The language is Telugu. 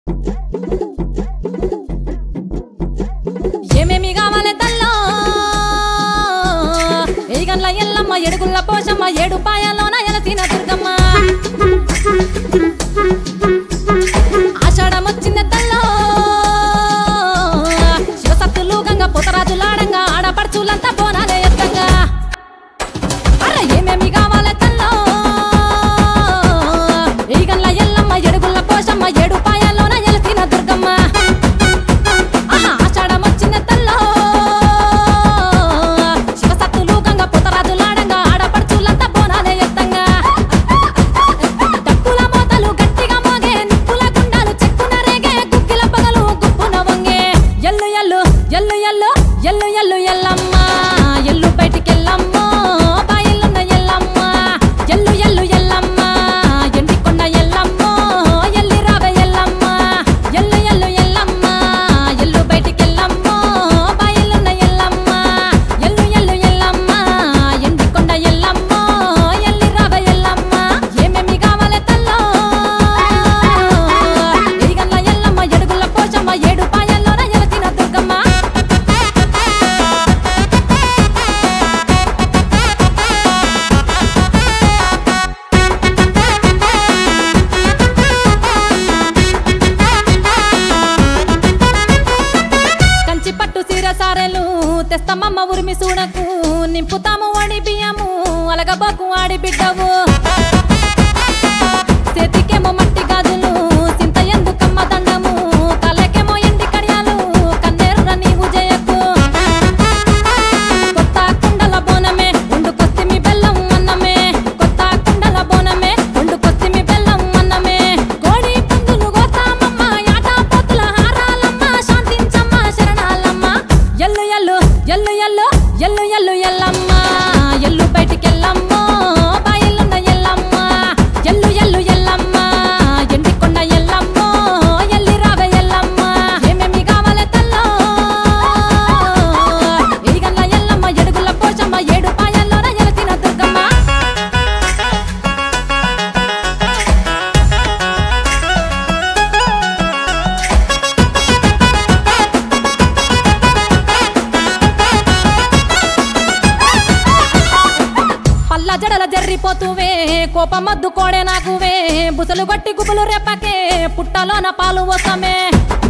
ఏమేమి కావాలి తల్లో ఏగన్ల ఎల్లమ్మ ఎడుగుల్ల పోషమ్మ ఏడు పాయలోన ఎలసిన దుర్గమ్మ ఆషాఢం వచ్చింది తల్లో శివసత్తులు గంగ పుతరాజులాడంగా ఆడపడుచులంతా బోనాలే ఎత్తంగా అరే ఏమేమి కావాలి తల్లో ఏగన్ల ఎల్లమ్మ ఎడుగుల్ల పోషమ్మ ఏడు పాయలోన ఎలసిన దుర్గమ్మ ఆహా, ఆషాఢం వచ్చింది తల్లో శివసత్తులు గంగ పుతరాజులాడంగా ఆడపడుచులంతా బోనాలే ఎత్తంగా డప్పుల మోతలు గట్టిగా మోగే నిప్పుల గుండాలు చెక్కున రేగే గుక్కిల పగలు గుప్పున వంగే ఎల్లు ఎల్లు ఎల్లు ఎల్లు ఎల్లు ఎల్లు ఎల్లమ్మ ఎల్లు బయటికెళ్ళమ్మ బాయిలున్న ఎల్లమ్మ ఎల్లు ఎల్లు ఎల్లమ్మ ఎండికొండ ఎల్లమ్మ ఎల్లి రావే ఎల్లమ్మ ఎల్లు ఎల్లు ఎల్లమ్మ ఎల్లు బయటికెళ్ళమ్మ బాయిలున్న ఎల్లమ్మ ఎల్లు ఎల్లు ఎల్లమ్మ ఎండికొండ ఎల్లమ్మ ఎల్లి రావే ఎల్లమ్మ ఏమేమి కావాలే తల్లో ఎరిగల్ల ఎల్లమ్మ ఎడుగుల పోచమ్మ ఏడు పాయల్లోన ఎలసిన దుర్గమ్మ కంచి పట్టు సీర సారెలు తెస్తమ్మమ్మ ఉరిమి సూడకు నింపుతాము వాడి బియ్యము అలగబాకు ఆడి బిడ్డవు చేతికేమో మట్టి గాజులు సింత ఎందుకమ్మ దండము కళ్ళకేమో ఎండి కడియాలు కన్నేరుర నీవు జయకు కొత్త కుండల బోనమే వండుకొస్తిమి బెల్లం అన్నమే కొత్త కుండల బోనమే వండుకొస్తిమి బెల్లం అన్నమే కోడి పుంజులు గోతామమ్మ యాట పోతుల హారాలమ్మ శాంతించమ్మ శరణాలమ్మ ఎల్లు ఎల్లు ఎల్లు ఎల్లు ఎల్లు ఎల్లు ఎల్లమ్మ ఎల్లు బయటికెళ్ళమ్మ బాయిలున్న ఎల్లమ్మ ఎల్లు ఎల్లు ఎల్లమ్మ ఎండికొండ ఎల్లమ్మ ఎల్లి రావే ఎల్లమ్మ ఏమేమి కావాలే తల్లో ఎరిగల్ల ఎల్లమ్మ ఎడుగుల పోచమ్మ ఏడు పాయల్లోన ఎలసిన దుర్గమ్మ పల్ల జడల జర్రిపోతువే కోపమద్దు కోడే నాకువే బుసలు గట్టి గుబులు రెప్పకే పుట్టలోన పాలు వసమే